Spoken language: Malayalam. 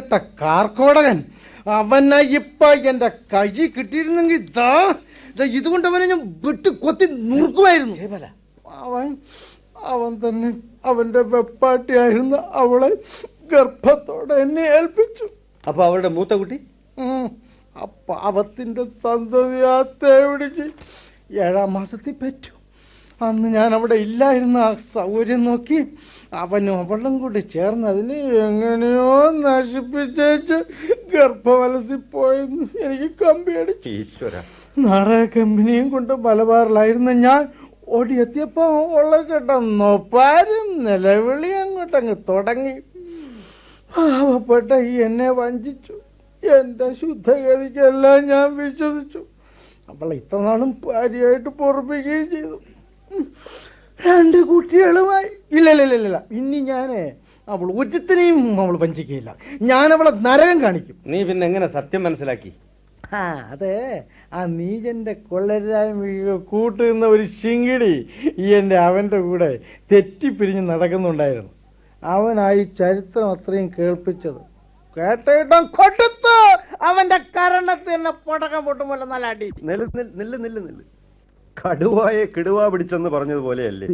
കെട്ട കാർക്കോടകൻ അവനെ ഇപ്പൊ എന്റെ കൈ കിട്ടിയിരുന്നെങ്കിൽ ഇതാ ദാ ഇതുകൊണ്ട് അവനെ ഞാൻ വെട്ടി കൊത്തി നുറുക്കുമായിരുന്നു ജയമല അവൻ അവൻ തന്നെ അവന്റെ വെപ്പാട്ടിയായിരുന്ന അവളെ ഗർഭത്തോടെ എന്നെ ഏൽപ്പിച്ചു അപ്പൊ അവരുടെ മൂത്ത കുട്ടി ഉം. ആ പാവത്തിന്റെ സന്തതിയാ തേവിടിച്ച് ഏഴാം മാസത്തിൽ പറ്റു അന്ന് ഞാൻ അവിടെ ഇല്ലായിരുന്ന ആ സൗകര്യം നോക്കി അവനും അവളും കൂടി ചേർന്ന് അതിനെ എങ്ങനെയോ നശിപ്പിച്ചേച്ച് ഗർഭവലസിൽ പോയെന്ന് എനിക്ക് കമ്പിയടിച്ചു ഈശ്വര നാടക കമ്പനിയും കൊണ്ട് മലബാറിലായിരുന്ന ഞാൻ ഓടിയെത്തിയപ്പോ ഉള്ള കേട്ട നൊപ്പാരും നിലവിളി അങ്ങോട്ടങ്ങ് തുടങ്ങി പാവപ്പെട്ട ഈ എന്നെ വഞ്ചിച്ചു എന്റെ ശുദ്ധഗതിക്കെല്ലാം ഞാൻ വിശ്വസിച്ചു അവളെ ഇത്ര നാളും ഭാര്യയായിട്ട് പൊറപ്പിക്കുകയും ചെയ്തു ഉം. രണ്ട് കുട്ടികളുമായി ഇല്ല ഇല്ല ഇല്ല ഇല്ല ഇനി ഞാനേ അവൾ ഒറ്റത്തിനെയും അവൾ വഞ്ചിക്കുകയില്ല ഞാൻ അവളെ നരകം കാണിക്കും നീ പിന്നെ എങ്ങനെ സത്യം മനസ്സിലാക്കി ആ അതെ ആ നീജന്റെ കൊള്ളരായ്മ കൂട്ടുന്ന ഒരു ശിങ്കിടി ഈ എന്റെ അവന്റെ കൂടെ തെറ്റിപ്പിരിഞ്ഞ് നടക്കുന്നുണ്ടായിരുന്നു അവനായി ചരിത്രം അത്രയും കേൾപ്പിച്ചത് കേട്ടിട്ടും കൊടുത്തു അവന്റെ കരണത്തിൽ എന്നെ പൊടക്കം പൊട്ടുമ്പോൾ നല്ല അടി നില്ല് നില്ല് നില്ല് നില്ല് നില്ല് കടുവായെ കിടുവാ പിടിച്ചെന്ന് പറഞ്ഞതുപോലെയല്ലേ